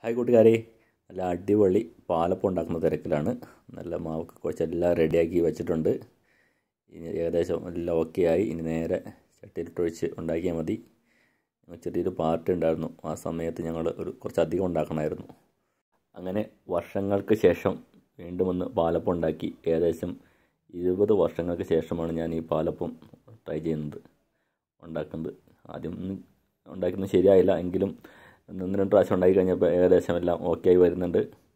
hi കൂട്ടുകാരെ നല്ല അടിപൊളി പാലപ്പം ഉണ്ടാക്കുന്ന തിരക്കിലാണ് നല്ല മാവൊക്കെ കുഴച്ച് എല്ലാം റെഡിയാക്കി വെച്ചിട്ടുണ്ട് ഇനി ഏകദേശം എല്ലാം ഓക്കെ ആയി ഇനി നേരെ ചട്ടിയിലിട്ടൊഴിച്ച് ഉണ്ടാക്കിയാൽ മതി ചെറിയൊരു പാർട്ടി ഉണ്ടായിരുന്നു ആ സമയത്ത് ഞങ്ങൾ ഒരു കുറച്ചധികം ഉണ്ടാക്കണമായിരുന്നു അങ്ങനെ വർഷങ്ങൾക്ക് ശേഷം വീണ്ടും ഒന്ന് പാലപ്പം ഉണ്ടാക്കി ഏകദേശം ഇരുപത് വർഷങ്ങൾക്ക് ശേഷമാണ് ഞാൻ ഈ പാലപ്പം ട്രൈ ചെയ്യുന്നത് ഉണ്ടാക്കുന്നത് ആദ്യം ഒന്നും ഉണ്ടാക്കുന്നത് ശരിയായില്ല എങ്കിലും ഒന്ന് രണ്ട് പ്രാവശ്യം ഉണ്ടാക്കി കഴിഞ്ഞപ്പോൾ ഏകദേശം എല്ലാം ഓക്കെ ആയി വരുന്നുണ്ട്